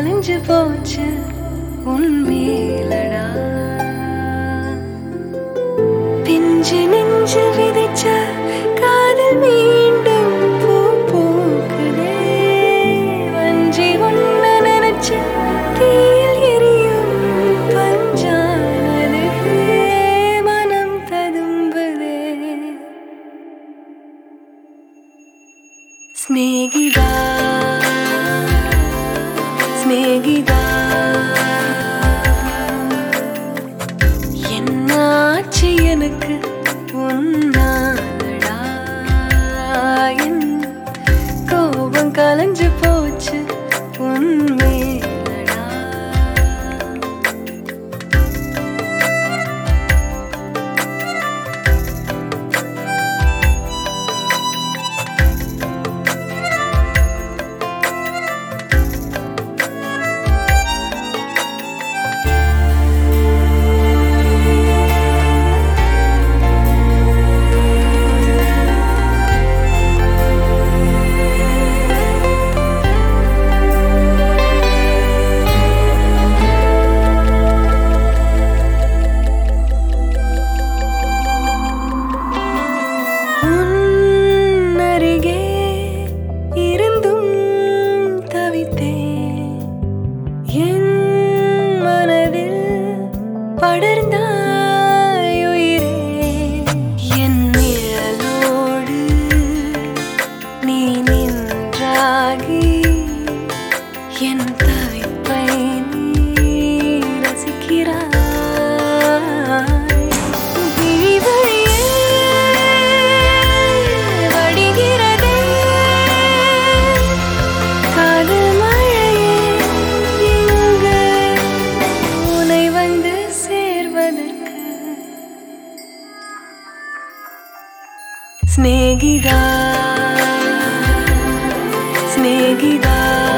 கலைஞ்சு போச்சு உன்மேலடா பிஞ்சு நெஞ்சு விதைச்ச காதல் மீண்டும் பூ பூக்குதே வஞ்சி ஒன்ன நினைச்சு தீயில் எரியும் பஞ்சானதே மனம் ததும்புதே സ്നേഹിതാ സ്നേഹിതാ என்னாச்சு எனக்கு உன்னாலடா என் கோபம் கலைஞ்சு போச்சு உன்மேலடா உன் அருகே இருந்தும் தவித்தேன் என் மனதில் படர்ந்தாய் உயிரே என் நிழலோடு நீ நின்றாகி என் தவிப்பை நீ ரசிக்கிறாய் விழி வழியே வடிகிறதே காதல் மழையே இங்கு உனை வந்து சேர்வதற்கு സ്നേഹിതാ സ്നേഹിതാ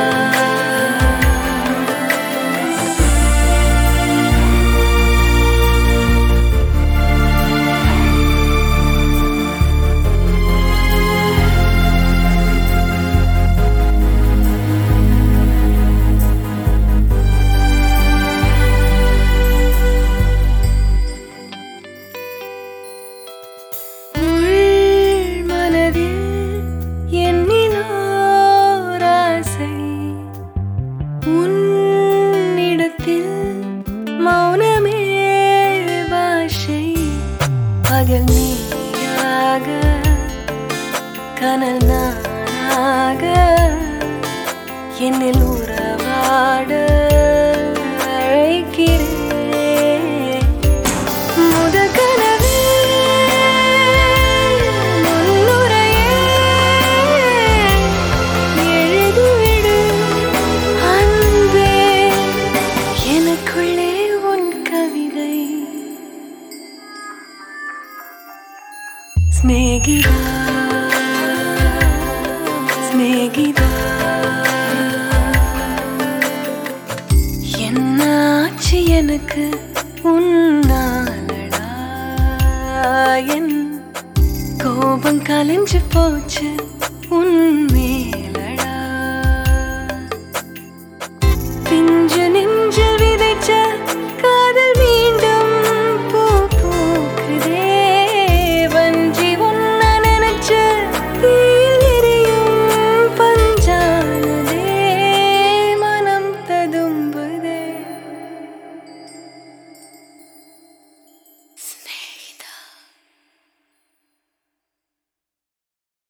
உள் மனதில் எண்ணிலோர் ஆசை உன்னிடத்தில் மௌனமே பாஷை பகல் நீயாக கனல் நானாக என்னில் உறவாட அழைக்கிறேன் முதல் கனவே முன்னுரையே எழுதிவிடு அன்பே எனக்குள்ளே உன் கவிதை സ്നേഹിതാ സ്നേഹിതാ என்னாச்சு எனக்கு உன்னாலடா என் கோபம் கலைஞ்சு போச்சு உன்